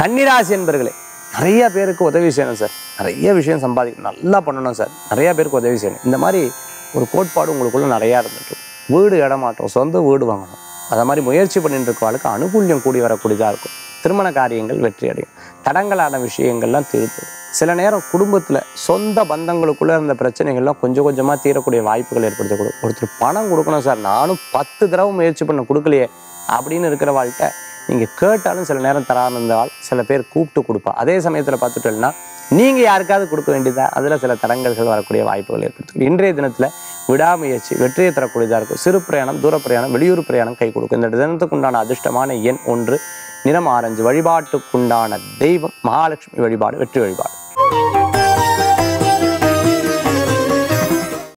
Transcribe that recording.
கன்னிராசி என்பர்களே நிறைய பேருக்கு உதவி செய்யணும் சார் நிறைய விஷயம் சம்பாதிக்கணும் நல்லா பண்ணணும் சார் நிறைய பேருக்கு உதவி செய்யணும் இந்த மாதிரி ஒரு கோட்பாடு உங்களுக்குள்ள நிறையா இருந்துட்டு இருக்கும். வீடு இடமாட்டம் சொந்த வீடு வாங்கணும் அதை மாதிரி முயற்சி பண்ணிட்டு இருக்கவாளுக்கு அனுகூல்யம் கூடி வரக்கூடியதாக இருக்கும் திருமண காரியங்கள் வெற்றி அடையும் தடங்கலான விஷயங்கள்லாம் தீர்த்து வரும். சில நேரம் குடும்பத்தில் சொந்த பந்தங்களுக்குள்ள இருந்த பிரச்சனைகள்லாம் கொஞ்சம் கொஞ்சமாக தீரக்கூடிய வாய்ப்புகள் ஏற்படுத்தக்கூடும் ஒருத்தர் பணம் கொடுக்கணும் சார் நானும் பத்து தடவை முயற்சி பண்ண கொடுக்கலையே அப்படின்னு இருக்கிற வாழ்க்கை நீங்கள் கேட்டாலும் சில நேரம் தராமல் இருந்தால் சில பேர் கூப்பிட்டு கொடுப்பா அதே சமயத்தில் பார்த்துட்டோம்னா நீங்கள் யாருக்காவது கொடுக்க வேண்டியதா அதில் சில தடங்கல்கள் வரக்கூடிய வாய்ப்புகள் ஏற்படுத்தும் இன்றைய தினத்தில் விடாமுயற்சி வெற்றியை தரக்கூடியதாக இருக்கும் சிறு பிரயாணம் தூர பிரயாணம் வெளியூர் பிரயாணம் கை கொடுக்கும் இந்த தினத்துக்குண்டான அதிர்ஷ்டமான எண் ஒன்று நிறம் ஆரஞ்சு வழிபாட்டுக்குண்டான தெய்வம் மகாலட்சுமி வழிபாடு வெற்றி வழிபாடு